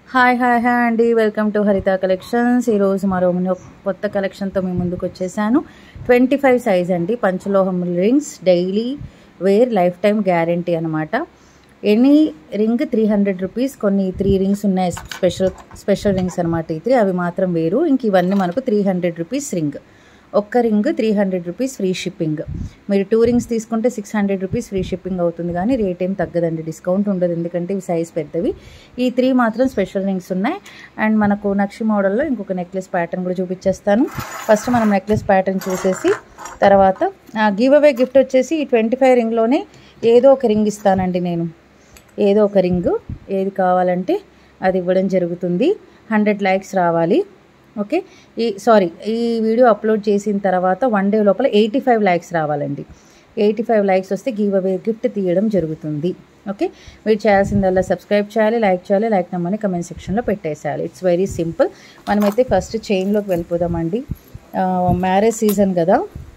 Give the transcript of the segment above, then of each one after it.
Hi hi hi అండి welcome to Haritha collections ఈరోజు మరో మన కొత్త కలెక్షన్తో మీ ముందుకు వచ్చేసాను ట్వంటీ ఫైవ్ సైజ్ అండి పంచలోహం rings daily wear life time guarantee అనమాట any ring three hundred rupees కొన్ని త్రీ రింగ్స్ ఉన్నాయి స్పెషల్ స్పెషల్ రింగ్స్ అనమాట ఈ త్రీ అవి మాత్రం వేరు ఇంక ఇవన్నీ మనకు త్రీ హండ్రెడ్ రూపీస్ రింగ్ ఒక్క ring three hundred rupees free shipping మీరు టూ రింగ్స్ తీసుకుంటే six hundred rupees free shipping అవుతుంది కానీ రేట్ ఏం తగ్గదండి డిస్కౌంట్ ఉండదు ఎందుకంటే ఇవి సైజ్ పెద్దవి ఈ త్రీ మాత్రం స్పెషల్ రింగ్స్ ఉన్నాయి అండ్ మనకు నక్షి మోడల్లో ఇంకొక నెక్లెస్ ప్యాటర్న్ కూడా చూపించేస్తాను ఫస్ట్ మనం నెక్లెస్ ప్యాటర్న్ చూసేసి తర్వాత గివ్ అవే గిఫ్ట్ వచ్చేసి ఈ ట్వంటీ ఫైవ్ రింగ్లోనే ఏదో ఒక రింగ్ ఇస్తానండి నేను ఏదో ఒక రింగ్ ఏది కావాలంటే అది ఇవ్వడం జరుగుతుంది హండ్రెడ్ లైక్స్ రావాలి ఓకే ఈ సారీ ఈ వీడియో అప్లోడ్ చేసిన తర్వాత వన్ డే లోపల ఎయిటీ ఫైవ్ లైక్స్ రావాలండి ఎయిటీ ఫైవ్ లైక్స్ వస్తే గివ్ అవే గిఫ్ట్ తీయడం జరుగుతుంది ఓకే మీరు చేయాల్సిందల్లా సబ్స్క్రైబ్ చేయాలి లైక్ చేయాలి లైక్ నమ్మని కమెంట్ సెక్షన్లో పెట్టేసేయాలి ఇట్స్ వెరీ సింపుల్ మనమైతే ఫస్ట్ చైన్లోకి వెళ్ళిపోదామండి మ్యారేజ్ సీజన్ కదా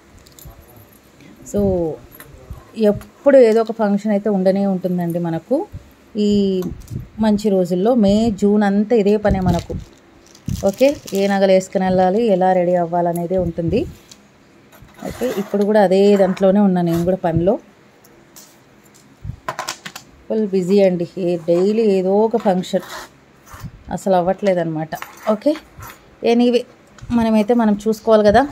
సో ఎప్పుడు ఏదో ఒక ఫంక్షన్ అయితే ఉండనే ఉంటుందండి మనకు ఈ మంచి రోజుల్లో మే జూన్ అంతా ఇదే పనే మనకు ఓకే ఏ నగలు వేసుకుని వెళ్ళాలి ఎలా రెడీ అవ్వాలనేదే ఉంటుంది ఓకే ఇప్పుడు కూడా అదే దాంట్లోనే ఉన్నా నేను కూడా పనిలో ఫుల్ బిజీ అండి ఏ డైలీ ఏదో ఒక ఫంక్షన్ అసలు అవ్వట్లేదన్నమాట ఓకే ఎనీవే మనమైతే మనం చూసుకోవాలి కదా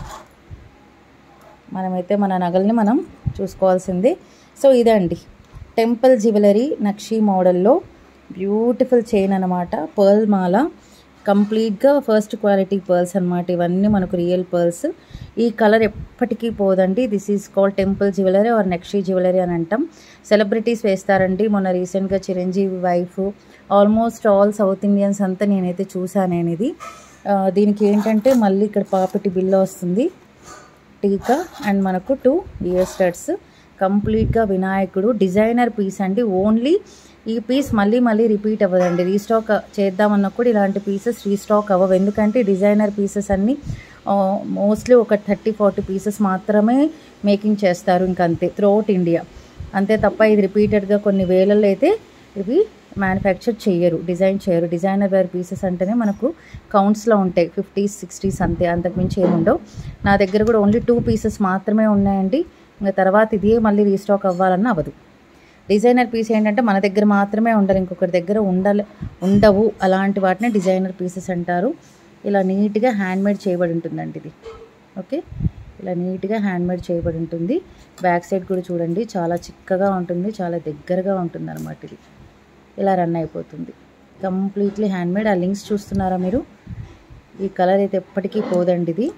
మనమైతే మన నగల్ని మనం చూసుకోవాల్సిందే సో ఇదండి టెంపుల్ జ్యువెలరీ నక్షి మోడల్లో బ్యూటిఫుల్ చైన్ అనమాట పర్ల్ మాల కంప్లీట్గా ఫస్ట్ క్వాలిటీ పర్ల్స్ అనమాట ఇవన్నీ మనకు రియల్ పర్ల్స్ ఈ కలర్ ఎప్పటికీ పోదండి this is called temple jewellery or నెక్షి జ్యువెలరీ అని అంటాం సెలబ్రిటీస్ వేస్తారండి మొన్న రీసెంట్గా Chiranjeevi wife almost all south Indians అంతా నేనైతే చూసాను నేను ఇది దీనికి ఏంటంటే మళ్ళీ ఇక్కడ పాపిటి బిల్ల వస్తుంది టీకా అండ్ మనకు టూ ఇయర్ స్టడ్స్ కంప్లీట్గా వినాయకుడు డిజైనర్ పీస్ అండి ఓన్లీ ఈ పీస్ మళ్ళీ మళ్ళీ రిపీట్ అవ్వదండి రీస్టాక్ చేద్దామన్నప్పుడు ఇలాంటి పీసెస్ రీస్టాక్ అవ్వవు ఎందుకంటే డిజైనర్ పీసెస్ అన్నీ మోస్ట్లీ ఒక థర్టీ ఫార్టీ పీసెస్ మాత్రమే మేకింగ్ చేస్తారు ఇంకంతే త్రూఅవుట్ ఇండియా అంతే తప్ప ఇది రిపీటెడ్గా కొన్ని వేలల్లో అయితే ఇవి మ్యానుఫ్యాక్చర్ చేయరు డిజైన్ చేయరు డిజైనర్ వేర్ పీసెస్ అంటేనే మనకు కౌంట్స్లో ఉంటాయి ఫిఫ్టీస్ సిక్స్టీస్ అంతే అంతకుమించి ఏముండవు నా దగ్గర కూడా ఓన్లీ టూ పీసెస్ మాత్రమే ఉన్నాయండి ఇంకా తర్వాత ఇదే మళ్ళీ రీస్టాక్ అవ్వాలన్న అవ్వదు డిజైనర్ పీస్ ఏంటంటే మన దగ్గర మాత్రమే ఉండాలి ఇంకొకరి దగ్గర ఉండాలి ఉండవు అలాంటి వాటిని డిజైనర్ పీసెస్ అంటారు ఇలా నీట్గా హ్యాండ్మేడ్ చేయబడి ఉంటుందండి ఇది ఓకే ఇలా నీట్గా హ్యాండ్మేడ్ చేయబడి ఉంటుంది బ్యాక్ సైడ్ కూడా చూడండి చాలా చిక్కగా ఉంటుంది చాలా దగ్గరగా ఉంటుంది అనమాట ఇది ఇలా రన్ అయిపోతుంది కంప్లీట్లీ హ్యాండ్మేడ్ ఆ లింక్స్ చూస్తున్నారా మీరు ఈ కలర్ అయితే ఎప్పటికీ పోదండి ఇది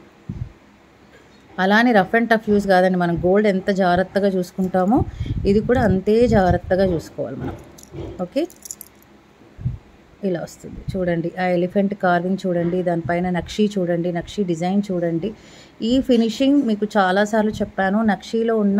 అలానే రఫ్ అండ్ టఫ్ యూస్ కాదండి మనం గోల్డ్ ఎంత జాగ్రత్తగా చూసుకుంటామో ఇది కూడా అంతే జాగ్రత్తగా చూసుకోవాలి మనం ఓకే ఇలా వస్తుంది చూడండి ఆ ఎలిఫెంట్ కార్వింగ్ చూడండి దానిపైన నక్షి చూడండి నక్షి డిజైన్ చూడండి ఈ ఫినిషింగ్ మీకు చాలాసార్లు చెప్పాను నక్షీలో ఉన్న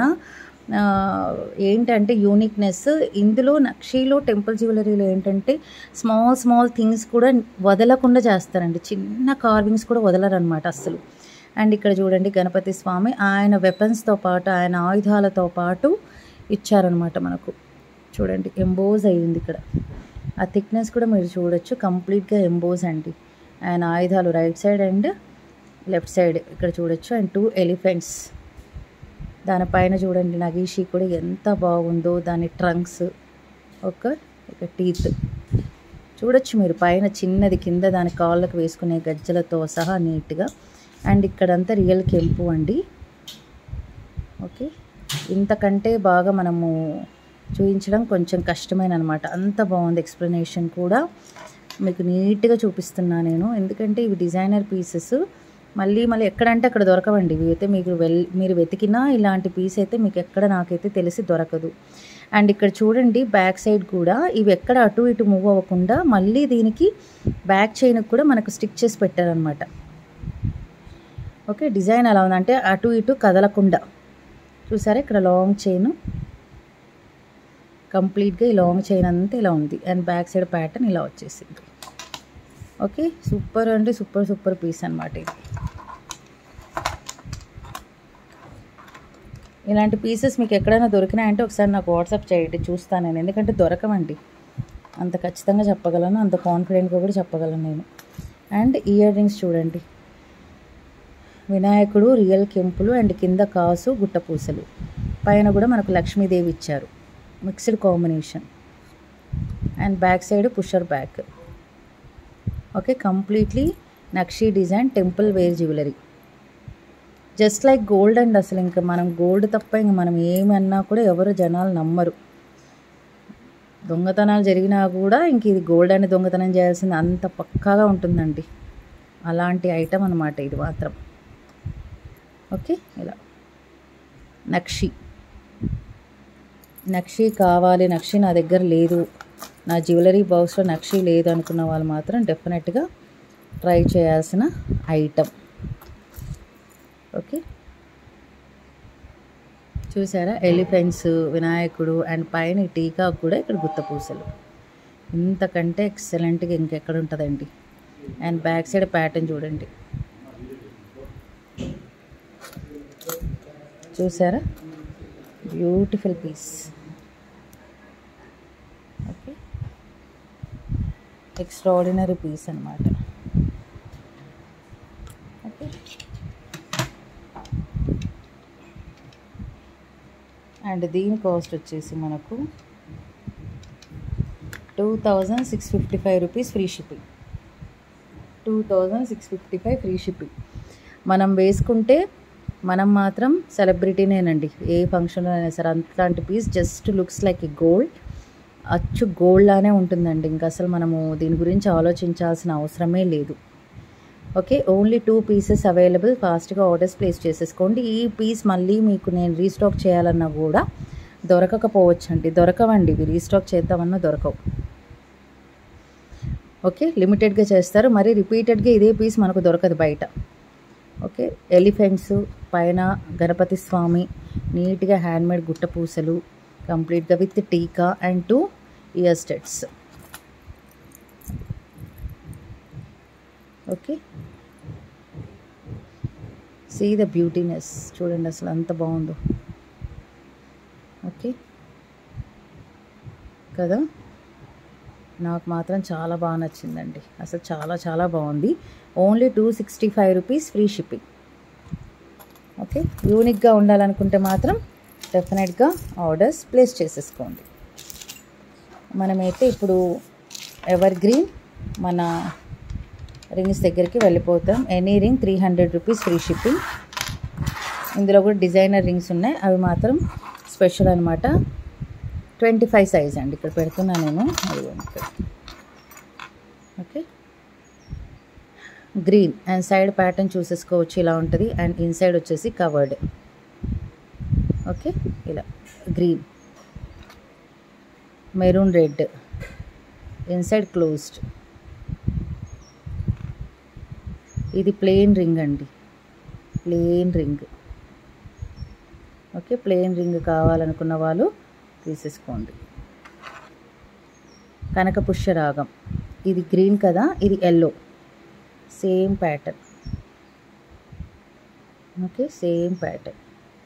ఏంటంటే యూనిక్నెస్ ఇందులో నక్షీలో టెంపుల్ జ్యువెలరీలో ఏంటంటే స్మాల్ స్మాల్ థింగ్స్ కూడా వదలకుండా చేస్తారండి చిన్న కార్వింగ్స్ కూడా వదలరనమాట అస్సలు అండ్ ఇక్కడ చూడండి గణపతి స్వామి ఆయన వెపన్స్తో పాటు ఆయన ఆయుధాలతో పాటు ఇచ్చారనమాట మనకు చూడండి ఎంబోజ్ అయ్యింది ఇక్కడ ఆ థిక్నెస్ కూడా మీరు చూడొచ్చు కంప్లీట్గా ఎంబోజ్ అండి ఆయన ఆయుధాలు right side and left side ఇక్కడ చూడొచ్చు అండ్ టూ ఎలిఫెంట్స్ దానిపైన చూడండి నగీషి కూడా ఎంత బాగుందో దాని ట్రంక్స్ ఒక ఇక టీత్ చూడొచ్చు మీరు పైన చిన్నది కింద దాని కాళ్ళకు వేసుకునే గజ్జలతో సహా నీట్గా అండ్ ఇక్కడంతా రియల్ కెంపు అండి ఓకే ఇంతకంటే బాగా మనము చూపించడం కొంచెం కష్టమైన అనమాట అంత బాగుంది ఎక్స్ప్లెనేషన్ కూడా మీకు నీట్గా చూపిస్తున్నా నేను ఎందుకంటే ఇవి డిజైనర్ పీసెస్ మళ్ళీ మళ్ళీ ఎక్కడంటే అక్కడ దొరకవండి ఇవి అయితే మీకు వెల్ మీరు వెతికినా ఇలాంటి పీస్ అయితే మీకు ఎక్కడ నాకైతే తెలిసి దొరకదు అండ్ ఇక్కడ చూడండి బ్యాక్ సైడ్ కూడా ఇవి ఎక్కడ అటు ఇటు మూవ్ అవ్వకుండా మళ్ళీ దీనికి బ్యాక్ చైన్కి కూడా మనకు స్టిక్ చేసి పెట్టారనమాట ఓకే డిజైన్ ఎలా ఉందంటే అటు ఇటు కదలకుండా చూసారా ఇక్కడ లాంగ్ చైన్ కంప్లీట్గా ఈ లాంగ్ చైన్ అంతా ఇలా ఉంది అండ్ బ్యాక్ సైడ్ ప్యాటర్న్ ఇలా వచ్చేసింది ఓకే సూపర్ అంటే సూపర్ సూపర్ పీస్ అనమాట ఇది ఇలాంటి పీసెస్ మీకు ఎక్కడైనా దొరికినాయంటే ఒకసారి నాకు వాట్సాప్ చేయండి చూస్తాను నేను ఎందుకంటే దొరకమండి అంత ఖచ్చితంగా చెప్పగలను అంత కాన్ఫిడెంట్గా కూడా చెప్పగలను నేను అండ్ ఇయర్ రింగ్స్ చూడండి వినాయకుడు రియల్ కెంపులు అండ్ కింద కాసు గుట్టపూసలు పైన కూడా మనకు లక్ష్మీదేవి ఇచ్చారు mixed combination and back side pusher back okay completely నక్షీ design temple wear jewellery just like gold and అసలు ఇంకా మనం గోల్డ్ తప్ప ఇంక మనం ఏమన్నా కూడా ఎవరు జనాలు నమ్మరు దొంగతనాలు జరిగినా కూడా ఇంక ఇది గోల్డ్ అని దొంగతనం చేయాల్సింది అంత పక్కాగా ఉంటుందండి అలాంటి ఐటమ్ అనమాట ఇది మాత్రం ఓకే ఇలా నక్షి నక్షి కావాలి నక్షి నా దగ్గర లేదు నా జ్యువెలరీ బాక్స్లో నక్షి లేదు అనుకున్న వాళ్ళు మాత్రం డెఫినెట్గా ట్రై చేయాల్సిన ఐటమ్ ఓకే చూసారా ఎలిఫెంట్స్ వినాయకుడు అండ్ పైన ఈ టీకా కూడా ఇక్కడ గుత్తపూసలు ఇంతకంటే ఎక్సలెంట్గా ఇంకెక్కడ ఉంటుందండి అండ్ బ్యాక్ సైడ్ ప్యాటర్న్ చూడండి చూసారా beautiful piece okay extraordinary piece అనమాట ఓకే అండ్ దీని కాస్ట్ వచ్చేసి మనకు two thousand six fifty five rupees free shipping two thousand six fifty five free shipping మనం వేసుకుంటే మనం మాత్రం సెలబ్రిటీనేనండి ఏ ఫంక్షన్లో అయినా సరే అట్లాంటి piece just looks like a gold అచ్చు గోల్డ్ లానే ఉంటుందండి ఇంకా అసలు మనము దీని గురించి ఆలోచించాల్సిన అవసరమే లేదు okay only two pieces available ఫాస్ట్గా ఆర్డర్స్ ప్లేస్ చేసేసుకోండి ఈ పీస్ మళ్ళీ మీకు నేను రీస్టాక్ చేయాలన్నా కూడా దొరకకపోవచ్చు అండి దొరకవండి ఇవి రీస్టాక్ చేద్దామన్నా దొరకవు ఓకే లిమిటెడ్గా చేస్తారు మరి రిపీటెడ్గా ఇదే పీస్ మనకు దొరకదు బయట ఓకే ఎలిఫెంట్స్ పైన గణపతి స్వామి నీట్గా హ్యాండ్మేడ్ గుట్ట పూసలు కంప్లీట్గా విత్ టీకా అండ్ టూ ఇయర్ స్టెట్స్ ఓకే సీ ద బ్యూటీనెస్ చూడండి అసలు అంత బాగుందో ఓకే కదా నాకు మాత్రం చాలా బాగా నచ్చిందండి అసలు చాలా చాలా బాగుంది only two sixty five rupees free shipping okay యూనిక్గా ఉండాలనుకుంటే మాత్రం డెఫినెట్గా ఆర్డర్స్ ప్లేస్ చేసేసుకోండి మనమైతే ఇప్పుడు ఎవర్ గ్రీన్ మన రింగ్స్ దగ్గరికి వెళ్ళిపోతాం any ring three hundred rupees free shipping ఇందులో కూడా డిజైనర్ రింగ్స్ ఉన్నాయి అవి మాత్రం స్పెషల్ అనమాట ట్వంటీ ఫైవ్ సైజ్ అండి ఇక్కడ పెడుతున్నా నేను అదిగోండి ఇక్కడ okay green and side pattern చూసేసుకోవచ్చు ఇలా ఉంటుంది అండ్ ఇన్సైడ్ వచ్చేసి కవర్డ్ ఓకే ఇలా green maroon red inside closed ఇది ప్లెయిన్ రింగ్ అండి plain ring okay plain ring కావాలనుకున్న వాళ్ళు తీసేసుకోండి కనక పుష్యరాగం ఇది గ్రీన్ కదా ఇది yellow same pattern okay same pattern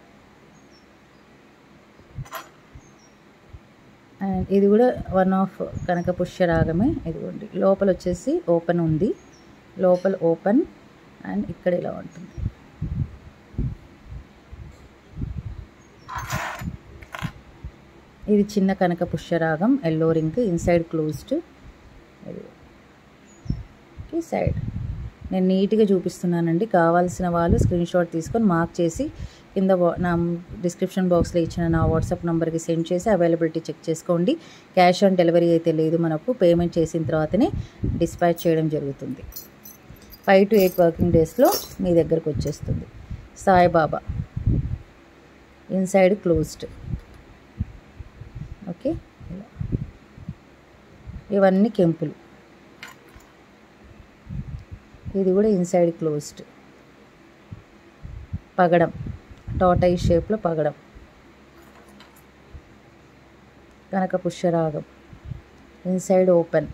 and ఇది కూడా వన్ ఆఫ్ కనక పుష్యరాగమే ఇదిగోండి లోపల వచ్చేసి ఓపెన్ ఉంది లోపల ఓపెన్ అండ్ ఇక్కడ ఇలా ఉంటుంది ఇది చిన్న కనక పుష్యరాగం yellow ring inside closed okay side నేను నీట్గా చూపిస్తున్నానండి కావాల్సిన వాళ్ళు స్క్రీన్ షాట్ తీసుకొని మార్క్ చేసి కింద వా- నా డిస్క్రిప్షన్ బాక్స్లో ఇచ్చిన నా వాట్సాప్ నెంబర్కి సెండ్ చేసి అవైలబిలిటీ చెక్ చేసుకోండి క్యాష్ ఆన్ డెలివరీ అయితే లేదు మనకు పేమెంట్ చేసిన తర్వాతనే డిస్పాచ్ చేయడం జరుగుతుంది ఫైవ్ టు ఎయిట్ వర్కింగ్ డేస్లో మీ దగ్గరకు వచ్చేస్తుంది సాయిబాబా ఇన్సైడ్ క్లోజ్డ్ ఓకే ఇలా. ఇవన్నీ కెంపులు ఇది కూడా ఇన్సైడ్ క్లోజ్డ్ పగడం టాటై షేప్లో పగడం కనక పుష్యరాగం ఇన్సైడ్ ఓపెన్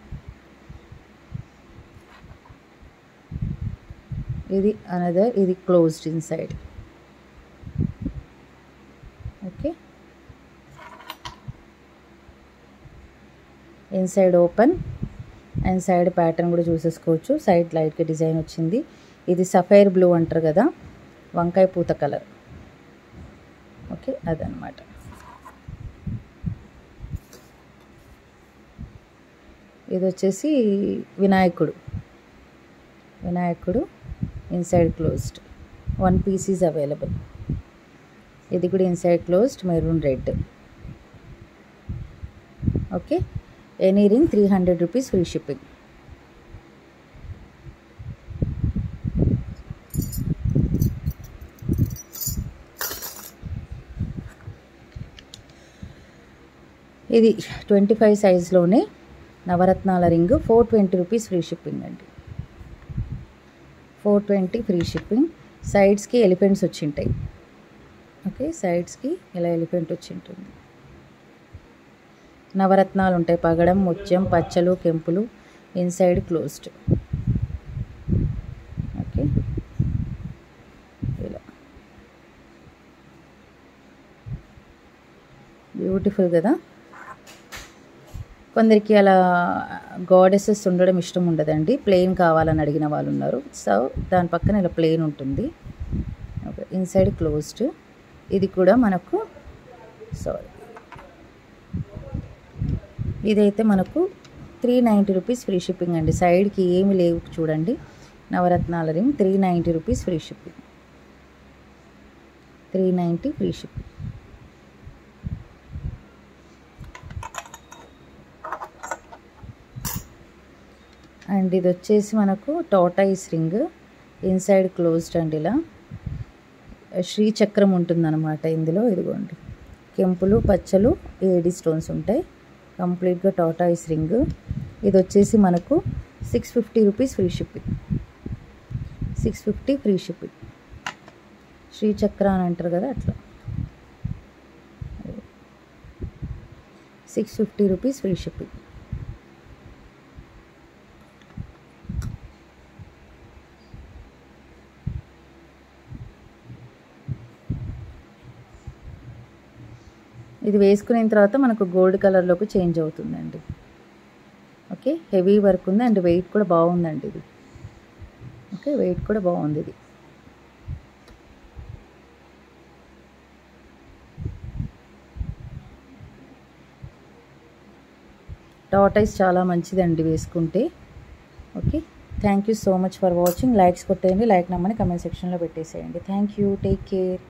ఇది అనదర్ ఇది closed inside okay inside open and side pattern కూడా చూసేసుకోవచ్చు సైడ్ లైట్గా డిజైన్ వచ్చింది ఇది సఫైర్ బ్లూ అంటారు కదా వంకాయ పూత కలర్ ఓకే అదనమాట ఇది వచ్చేసి వినాయకుడు వినాయకుడు inside closed one piece is available ఇది కూడా inside closed maroon red okay any ring three hundred rupees free shipping ఇది ట్వంటీ ఫైవ్ సైజ్లోనే నవరత్నాల ring four twenty rupees free shipping అండి ఫోర్ ట్వంటీ ఫ్రీ షిప్పింగ్ సైడ్స్కి ఎలిఫెంట్స్ వచ్చింటాయి okay సైడ్స్కి ఇలా ఎలిఫెంట్ వచ్చి ఉంటుంది నవరత్నాలు ఉంటాయి పగడం ముత్యం పచ్చలు కెంపులు ఇన్సైడ్ క్లోజ్డ్ ఓకే ఇలా బ్యూటిఫుల్ కదా కొందరికి అలా గాడెసెస్ ఉండడం ఇష్టం ఉండదండి ప్లెయిన్ కావాలని అడిగిన వాళ్ళు ఉన్నారు సో దాని పక్కన ఇలా ప్లెయిన్ ఉంటుంది ఓకే ఇన్సైడ్ క్లోజ్డ్ ఇది కూడా మనకు సారీ ఇదైతే మనకు three ninety rupees free shipping అండి సైడ్కి ఏమి లేవు చూడండి నవరత్నాల ring three ninety rupees free shipping three ninety free shipping and ఇది వచ్చేసి మనకు టోటైస్ రింగ్ ఇన్సైడ్ క్లోజ్డ్ అండి ఇలా శ్రీచక్రం ఉంటుందన్నమాట ఇందులో ఇదిగోండి కెంపులు పచ్చలు ఏడి స్టోన్స్ ఉంటాయి కంప్లీట్గా టాటాయిస్ రింగ్ ఇది వచ్చేసి మనకు six fifty rupees free shipping six fifty free shipping Srichakra అని అంటారు కదా అట్లా six fifty rupees free shipping ఇది వేసుకున్న తర్వాత మనకు గోల్డ్ కలర్లోకి చేంజ్ అవుతుందండి ఓకే హెవీ వర్క్ ఉంది అండ్ వెయిట్ కూడా బాగుందండి ఇది ఓకే వెయిట్ కూడా బాగుంది ఇది టాటైస్ చాలా మంచిదండి వేసుకుంటే okay thank you so much for watching likes కొట్టేయండి లైక్ నమ్మని కమెంట్ సెక్షన్లో పెట్టేసేయండి థ్యాంక్ యూ టేక్ కేర్